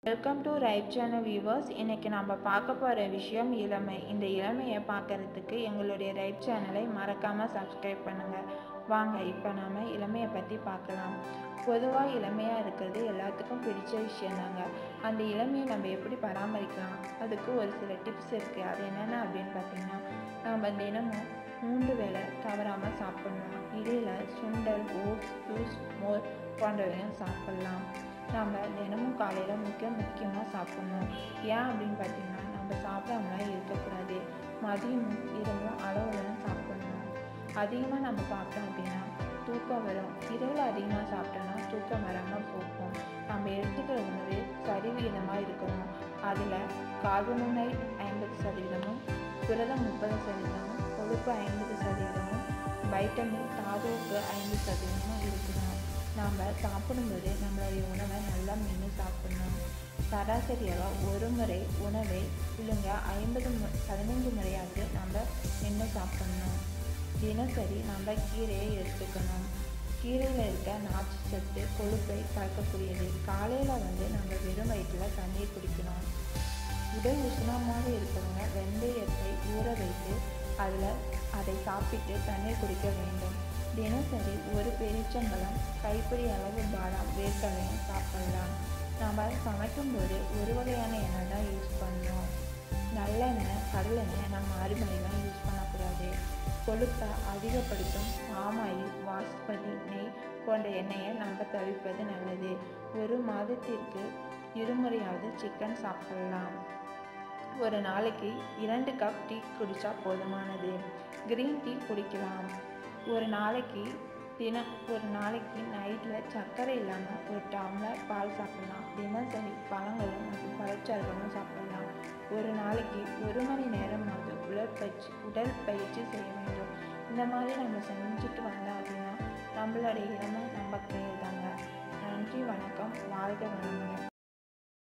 welcome to ripe channel viewers இன்றைக்கி நம்ம பார்க்க போகிற விஷயம் இளமை இந்த இளமையை பார்க்கறதுக்கு எங்களுடைய ரைப் சேனலை மறக்காமல் சப்ஸ்கிரைப் பண்ணுங்கள் வாங்க இப்போ நாம் இளமையை பற்றி பார்க்கலாம் பொதுவாக இளமையாக இருக்கிறது எல்லாத்துக்கும் பிடிச்ச விஷயந்தாங்க அந்த இளமையை நம்ம எப்படி பராமரிக்கலாம் அதுக்கு ஒரு சில டிப்ஸ் இருக்குது அது என்னென்ன அப்படின்னு பார்த்தீங்கன்னா நம்ம தினமும் மூன்று வேளை தவறாமல் சாப்பிடணும் இடையில் சுண்டல் ஓட்ஸ் ஜூஸ் மோர் போன்றவையும் சாப்பிட்லாம் நம்ம தினமும் காலையில் முக்கிய முக்கியமாக சாப்பிட்ணும் ஏன் அப்படின்னு பார்த்தீங்கன்னா நம்ம சாப்பிடாமலாம் இருக்கக்கூடாது மதியமும் இரவும் அளவுடன் சாப்பிடணும் அதிகமாக நம்ம சாப்பிட்டோம் அப்படின்னா தூக்கம் வரும் இரவில் அதிகமாக சாப்பிட்டோன்னா தூக்கம் வராமல் போகும் நம்ம எடுத்துக்கிற உணவு சரிவிகிதமாக இருக்கணும் அதில் கார்பனோனைட் ஐம்பது சதவீதமும் புரதம் முப்பது சதவீதமும் கொழுப்பு ஐம்பது சதவீதமும் வைட்டமின் தாதுவுக்கு ஐம்பது சதவீதமும் இருக்கணும் நாம் சாப்பிடும்போது நம்மளுடைய உணவை நல்லா மென்று சாப்பிடணும் சராசரியாக ஒரு முறை உணவை விழுங்க ஐம்பது மு பதினைந்து முறையாவது நம்ம மென்று சாப்பிடணும் தினசரி நம்ம கீரையை எடுத்துக்கணும் கீரையில் இருக்க நாற்று சத்து கொழுப்பை கலக்கக்கூடியது காலையில் வந்து நம்ம வெறும் வயிற்றில் தண்ணீர் குடிக்கணும் உடல் உஷ்ணமாக இருக்கிறவங்க வெந்தயத்தை ஊற வைத்து அதில் அதை சாப்பிட்டு தண்ணீர் குடிக்க வேண்டும் தினசரி ஒரு பெருச்சம்பழம் கைப்பிடி அளவு பாதாம் வேர்க்கடலையும் சாப்பிடலாம் நம்ம சமைக்கும்போது ஒரு வகையான எண்ணெய் தான் யூஸ் பண்ணணும் நல்லெண்ணெய் கடலெண்ணெய் நம்ம அரிமனைலாம் யூஸ் பண்ணக்கூடாது கொழுப்பை அதிகப்படுத்தும் பாமாயில் வாஸ்பதி நெய் போன்ற எண்ணெயை நம்ம தவிர்ப்பது நல்லது ஒரு மாதத்திற்கு இருமுறையாவது சிக்கன் சாப்பிடலாம் ஒரு நாளைக்கு இரண்டு கப் டீ குடித்தா போதுமானது க்ரீன் டீ குடிக்கலாம் ஒரு நாளைக்கு தினம் ஒரு நாளைக்கு நைட்டில் சர்க்கரை இல்லாமல் ஒரு டம்ளர் பால் சாப்பிடலாம் தினசரி பழங்களும் மற்றும் பழச்சாறுகளும் சாப்பிடலாம் ஒரு நாளைக்கு ஒரு மணி நேரமாவது உடற்பயிற்சி உடற்பயிற்சி செய்ய வேண்டும் இந்த மாதிரி நம்ம செஞ்சுட்டு வந்தோம் அப்படின்னா நம்மளுடைய இளமை நம்ம கையில் தாங்க நன்றி வணக்கம் வாழ்க வளமுடன்